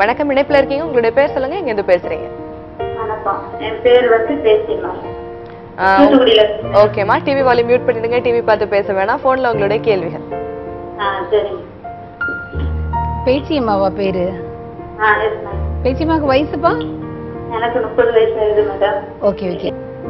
வணக்கம் இணைப்புல இருக்கீங்க உங்களுடைய பேர் சொல்லுங்க எங்க இருந்து பேசுறீங்க வணக்கம் என் பேர் வந்து பேசிமா ஆ, தூத்துக்குடியில இருந்து. ஓகேம்மா டிவி வால்யூம் மியூட் பண்ணிடுங்க டிவி பார்த்து பேச வேணாம் போன்ல உங்களுடைய கேள்விகள் ஆ சரிங்க பேச்சியம்மாவா பேரு ஆ எஸ் மேம் பேச்சியம்மாவுக்கு வயசுப்பா எனக்கு முப்பது வயசு ஆகுது மேடம் ஓகே ஓகே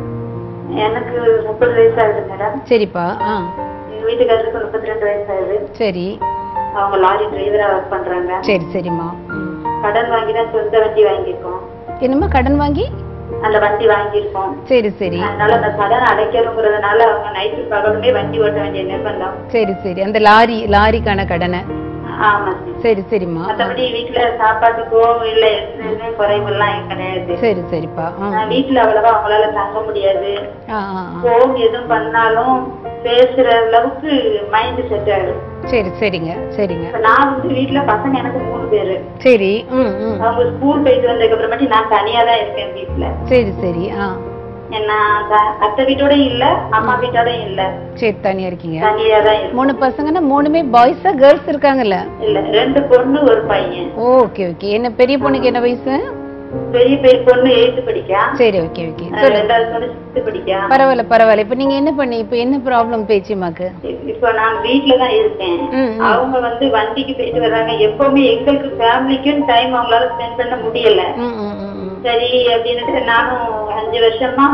எனக்கு முப்பது வயசு ஆகுது மேடம் சரிப்பா ஆ எங்க வீட்டுக்காரருக்கு முப்பத்தி ரெண்டு வயசு ஆகுது சரி அவங்க லாரி டிரைவரா ஒர்க் பண்றாங்க சரி சரிம்மா ம். கடன் வாங்கி தான் சொந்த வண்டி வாங்கியிருக்கோம் என்னம்மா கடன் வாங்கி அந்த வண்டி வாங்கியிருக்கோம் சரி சரி அதனால அந்த கடன் அடைக்கணுங்கிறதுனால அவங்க நைட்டு பகலுமே வண்டி ஓட்ட வேண்டிய நிர்பந்தம் சரி சரி அந்த லாரி லாரிக்கான கடனை ஆமா சார் சரி சரிம்மா மத்தபடி வீட்டுல சாப்பாட்டுக்கோ இல்ல எதுவுமே குறைவுலாம் கிடையாது சரி சரிப்பா ஆ ஆஹ் வீட்டுல அவ்வளவா அவங்களால தங்க முடியாது ஆ ஆ ஆ. போன் எதுவும் பண்ணாலும் பேசுற அளவுக்கு மைண்ட் செட் ஆயிடும் சரி சரிங்க சரிங்க இப்ப நான் வந்து வீட்டுல பசங்க எனக்கு மூணு பேரு சரி ம் ம் அவங்க ஸ்கூல் போயிட்டு வந்ததுக்கு அப்புறமேட்டு நான் தனியா தான் இருக்கேன் வீட்டுல சரி சரி ஆ என்ன த- அத்தை வீட்டோட இல்ல அம்மா வீட்டோட இல்ல சரி தனியா இருக்கீங்க தனியா தான் இருக்கேன் மூணு பசங்கன்னா மூணுமே பாய்ஸா கேர்ள்ஸ் இருக்காங்கல்ல இல்ல ரெண்டு பொண்ணு ஒரு பையன் ஓகே ஓகே என்ன பெரிய பொண்ணுக்கு என்ன வயசு பெரிய பெரிய பொண்ணு எயித்து படிக்கா சரி ஓகே ஓகே அஹ் சொல்லு ரெண்டாவது பொண்ணு சிக்ஸ்த் படிக்கா பரவாயில்ல பரவாயில்ல இப்ப நீங்க என்ன பண்ணி இப்ப என்ன ப்ராப்ளம் பேச்சியம்மாக்கு இப்போ நான் வீட்ல தான் இருக்கேன் ம், ம். அவங்க வந்து வண்டிக்கு போயிட்டு வர்றாங்க எப்பவுமே எங்களுக்கு ஃபேமிலிக்கும் டைம் அவங்களால ஸ்பெண்ட் பண்ண முடியல ம் ம் ம் ம். சரி அப்படின்னுட்டு நானும் அஞ்சு வருஷமா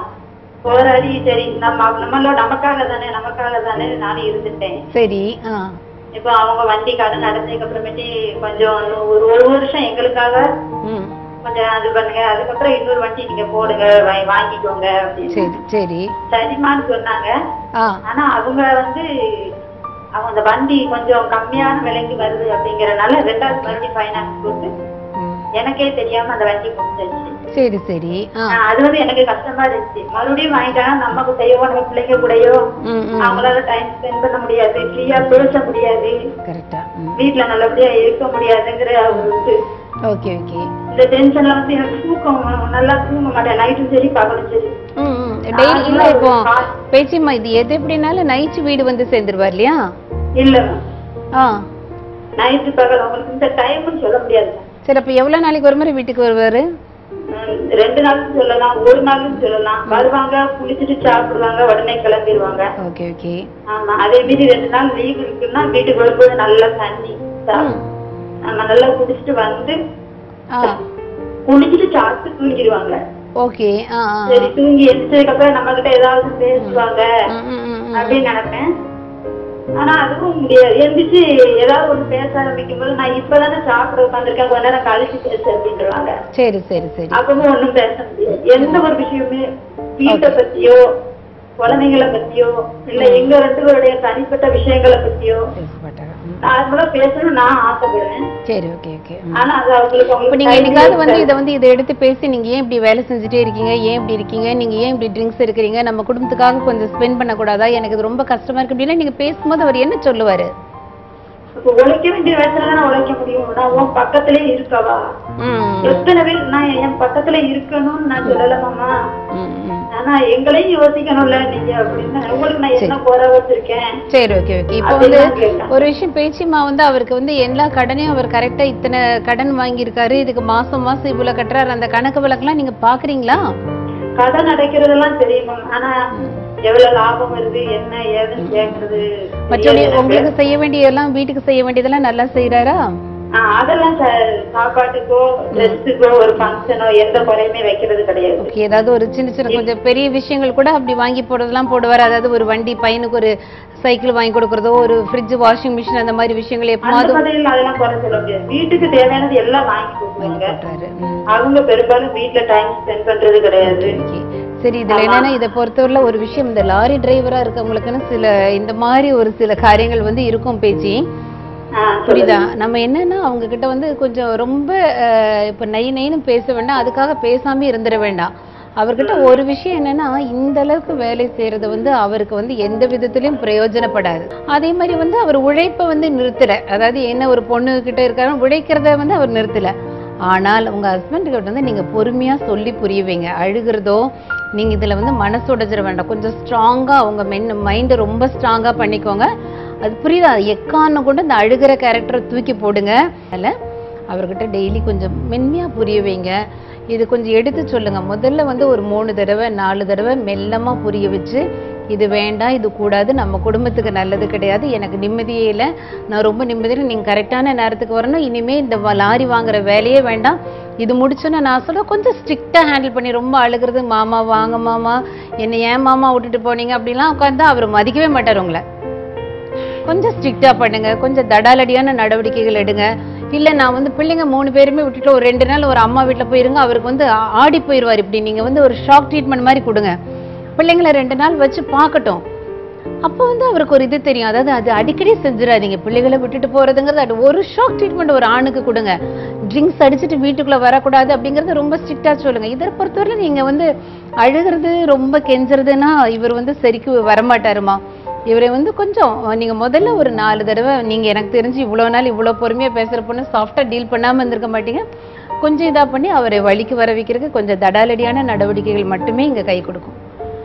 போராடி சரி நம்ம நம்மளோ நமக்காக தானே நமக்காக தானே நானும் இருந்துட்டேன் சரி ஆ இப்போ அவங்க வண்டி கடன் அடைஞ்சதுக்கு அப்புறமேட்டு கொஞ்சம் ஒரு ஒரு வருஷம் எங்களுக்காக ம் கொஞ்சம் அது பண்ணுங்க அதுக்கப்புறம் இன்னொரு வண்டி நீங்க போடுங்க வா- வாங்கிக்கோங்க அப்படின்னு சரி சரி சரிம்மான்னு சொன்னாங்க ஆ ஆனா அவங்க வந்து அவங்க அந்த வண்டி கொஞ்சம் கம்மியான விலைக்கு வருது அப்படிங்கறதுனால ரெண்டாவது வண்டி ஃபைனான்ஸ் போட்டு ம். எனக்கே தெரியாம அந்த வண்டி முடிஞ்சிருச்சு சரி சரி ஆ ஆஹ் அது வந்து எனக்கு கஷ்டமா இருந்துச்சு மறுபடியும் வாங்கிட்டாங்க நம்ம கூடயோ நம்ம பிள்ளைங்க கூடயோ ம் ம் அவங்களால டைம் ஸ்பெண்ட் பண்ண முடியாது ஃப்ரீயா பேச முடியாது கரெக்டா ம் வீட்டுல நல்லபடியா இருக்க முடியாதுங்கிற ஒரு இது. ஓகே ஓகே இந்த டென்ஷன்ல வந்து எனக்கு தூக்கம் நல்லா தூங்க மாட்டேன் நைட்டும் சரி பகலும் சரி ம் ம் டெய்லி இல்ல இப்போ பேச்சியம்மா இது எது எப்படினாலும் நைட்டு வீடு வந்து சேர்ந்துருவார் இல்லையா இல்ல ஆ நைட்டு பகல் அவங்களுக்கு இந்த டைம்னு சொல்ல முடியாது சரி அப்ப எவ்வளவு நாளைக்கு ஒரு மாதிரி வீட்டுக்கு வருவாரு உம், ரெண்டு நாளும் சொல்லலாம் ஒரு நாளும் சொல்லலாம் வருவாங்க குளிச்சுட்டு சாப்பிடுவாங்க உடனே கிளம்பிடுவாங்க ஓகே ஓகே ஆமா அதே மீறி ரெண்டு நாள் லீவ் இருக்குன்னா வீட்டுக்கு வரும்போது நல்லா தண்ணி சாப்~ நம்ம நல்லா குடிச்சிட்டு வந்து ஆ குளிச்சுட்டு சாப்பிட்டு தூங்கிடுவாங்க ஓகே ஆ ஆ சரி தூங்கி எழுந்ததுக்கு அப்புறம் நம்ம கிட்ட ஏதாவது பேசுவாங்க ம், ம், ம், ம். அப்படின்னு நினைப்பேன் ஆனா அதுவும் முடியாது எந்திரிச்சு ஏதாவது ஒண்ணு பேச ஆரம்பிக்கும் போது நான் இப்பதானே சாப்பிட உட்காந்துருக்கேன் கொஞ்ச நேரம் கழிச்சு பேசு அப்படின்றாங்க சரி சரி சரி அப்பவும் ஒண்ணும் பேச முடியாது எந்த ஒரு விஷயமே வீட்டை பத்தியோ குழந்தைங்களை பத்தியோ இல்ல எங்க ரெண்டு பேருடைய தனிப்பட்ட விஷயங்களை பத்தியோ பேச மாட்டாங்க ம். நார்மலா பேசணும்னு நான் ஆசைப்படுவேன் சரி ஓகே ஓகே ம். ஆனா அது அவங்களுக்கு இப்ப அவங்களுக்கு நீங்க time என்னைக்காவது வந்து இருக்காது. இதை வந்து இதை எடுத்து பேசி நீங்க ஏன் இப்படி வேலை செஞ்சுட்டே இருக்கீங்க ஏன் இப்படி இருக்கீங்க நீங்க ஏன் இப்படி ட்ரிங்க்ஸ் எடுக்கிறீங்க நம்ம குடும்பத்துக்காக கொஞ்சம் ஸ்பெண்ட் பண்ணக்கூடாதா எனக்கு இது ரொம்ப கஷ்டமா இருக்கு அப்படின்னா நீங்க பேசும்போது அவர் என்ன சொல்லுவாரு இப்ப உழைக்க வேண்டிய வயசுல தான் உழைக்க முடியும் நான் உன் பக்கத்திலே இருக்கவா ம், எத்தனை பேர் நான் என் பக்கத்துல இருக்கணும்னு நான் சொல்லலாமாமா ம், ம். ஆனா எங்களையும் யோசிக்கணும்ல நீங்க அப்படின்னு உங்களுக்கு நான் என்ன குறை வச்சிருக்கேன் சரி ஓகே ஓகே இப்போ வந்து அப்படிதான் கேட்டேன். ஒரு விஷயம் பேச்சிமா வந்து அவருக்கு வந்து எல்லா கடனையும் அவர் கரெக்டா இத்தனை கடன் வாங்கியிருக்காரு இதுக்கு மாசம் மாசம் இவ்வளவு கட்டுறாரு அந்த கணக்கு வழக்கெல்லாம் நீங்க பாக்குறீங்களா கடன் அடைக்கிறதெல்லாம் தெரியுமா ஆனா எவ்வளவு லாபம் வருது என்ன ஏதுன்னு கேக்குறது மற்றபடி தெரியாது எனக்கு. உங்களுக்கு செய்ய வேண்டியதெல்லாம் வீட்டுக்கு செய்ய வேண்டியதெல்லாம் நல்லா செய்யறாரா ஆ, அதெல்லாம் ச- சாப்பாட்டுக்கோ ட்ரெஸ்ஸுக்கோ ஒரு ஃபங்க்ஷனோ எந்த குறையுமே வைக்கிறது கிடையாது ஓகே ஏதாவது ஒரு சின்ன சின்ன கொஞ்சம் பெரிய விஷயங்கள் கூட அப்படி வாங்கி போடுறதெல்லாம் போடுவார் அதாவது ஒரு வண்டி பையனுக்கு ஒரு சைக்கிள் வாங்கி கொடுக்கறதோ ஒரு ஃப்ரிட்ஜ் வாஷிங் மிஷின் அந்த மாதிரி விஷயங்கள் அந்த எப்போது மாதிரிலாம் அதெல்லாம் குறை சொல்ல முடியாது வீட்டுக்கு தேவையானது எல்லாம் வாங்கி கொடுக்குறாங்க போட்டுறாரு ம். அவங்க பெரும்பாலும் வீட்ல டைம் ஸ்பெண்ட் பண்றது கிடையாது ஓகே. சரி இதுல என்னன்னா இதை பொறுத்தவரையில ஒரு விஷயம் இந்த லாரி டிரைவரா இருக்கவங்களுக்குன்னு சில இந்த மாதிரி ஒரு சில காரியங்கள் வந்து இருக்கும் பேச்சு ஆ, புரியுதா நம்ம என்னன்னா அவங்க கிட்ட வந்து கொஞ்சம் ரொம்ப அஹ், இப்ப நை நைன்னு பேச வேண்டாம் அதுக்காக பேசாம இருந்துட வேண்டாம் அவர்கிட்ட ஒரு விஷயம் என்னன்னா இந்த அளவுக்கு வேலை செய்யறது வந்து அவருக்கு வந்து எந்த விதத்திலயும் பிரயோஜனப்படாது அதே மாதிரி வந்து அவர் உழைப்பை வந்து நிறுத்தல அதாவது என்ன ஒரு பொண்ணு கிட்ட இருக்காரு உழைக்கிறத வந்து அவர் நிறுத்தல ஆனால் உங்க ஹஸ்பண்ட் கிட்ட வந்து நீங்க பொறுமையா சொல்லி புரிய வைங்க அழுகிறதோ நீங்க இதுல வந்து மனசு உடைஞ்சிட வேண்டாம் கொஞ்சம் ஸ்ட்ராங்கா அவங்க மென் மைண்டை ரொம்ப ஸ்ட்ராங்கா பண்ணிக்கோங்க அது புரியுதா எக்கான்னு கூட இந்த அழுகிற கேரக்டரை தூக்கி போடுங்க அதில் அவர்கிட்ட டெய்லி கொஞ்சம் மென்மையா புரிய வைங்க இது கொஞ்சம் எடுத்து சொல்லுங்க முதல்ல வந்து ஒரு மூணு தடவை நாலு தடவை மெல்லமா புரிய வச்சு இது வேண்டாம் இது கூடாது நம்ம குடும்பத்துக்கு நல்லது கிடையாது எனக்கு நிம்மதியே இல்லை நான் ரொம்ப நிம்மதியில் நீங்கள் கரெக்டான நேரத்துக்கு வரணும் இனிமே இந்த வ- லாரி வாங்குற வேலையே வேண்டாம் இது முடிச்சோன்னா நான் சொல்ல கொஞ்சம் ஸ்ட்ரிக்டாக ஹேண்டில் பண்ணி ரொம்ப அழுகிறது மாமா வாங்க மாமா என்னை ஏன் மாமா விட்டுட்டு போனீங்க அப்படிலாம் உட்காந்தா அவர் மதிக்கவே மாட்டார் உங்களை கொஞ்சம் ஸ்ட்ரிக்டா பண்ணுங்க கொஞ்சம் தடாலடியான நடவடிக்கைகள் எடுங்க இல்ல நான் வந்து பிள்ளைங்க மூணு பேருமே விட்டுட்டு ஒரு ரெண்டு நாள் ஒரு அம்மா வீட்ல போயிருங்க அவருக்கு வந்து ஆ- ஆடி போயிருவார் இப்படி நீங்க வந்து ஒரு ஷாக் ட்ரீட்மெண்ட் மாதிரி கொடுங்க பிள்ளைங்களை ரெண்டு நாள் வச்சு பார்க்கட்டும் அப்போ வந்து அவருக்கு ஒரு இது தெரியும் அதாவது அது அடிக்கடி செஞ்சிடாதீங்க பிள்ளைகளை விட்டுட்டு போறதுங்கிறது அது ஒரு ஷாக் ட்ரீட்மெண்ட் ஒரு ஆணுக்கு கொடுங்க ட்ரிங்க்ஸ் அடிச்சுட்டு வீட்டுக்குள்ள வரக்கூடாது அப்படிங்கறது ரொம்ப ஸ்ட்ரிக்டா சொல்லுங்க இதை பொறுத்தவரை நீங்க வந்து அழுகிறது ரொம்ப கெஞ்சுறதுன்னா இவர் வந்து சரிக்கு வரமாட்டாருமா இவரை வந்து கொஞ்சம் நீங்க முதல்ல ஒரு நாலு தடவை நீங்க எனக்கு தெரிஞ்சு இவ்வளவு நாள் இவ்வளவு பொறுமையா பேசுற பொண்ணு சாஃப்டா டீல் பண்ணாம இருந்திருக்க மாட்டீங்க கொஞ்சம் இதா பண்ணி அவரை வழிக்கு வர வைக்கிறதுக்கு கொஞ்சம் தடாலடியான நடவடிக்கைகள் மட்டுமே இங்க கை கொடுக்கும்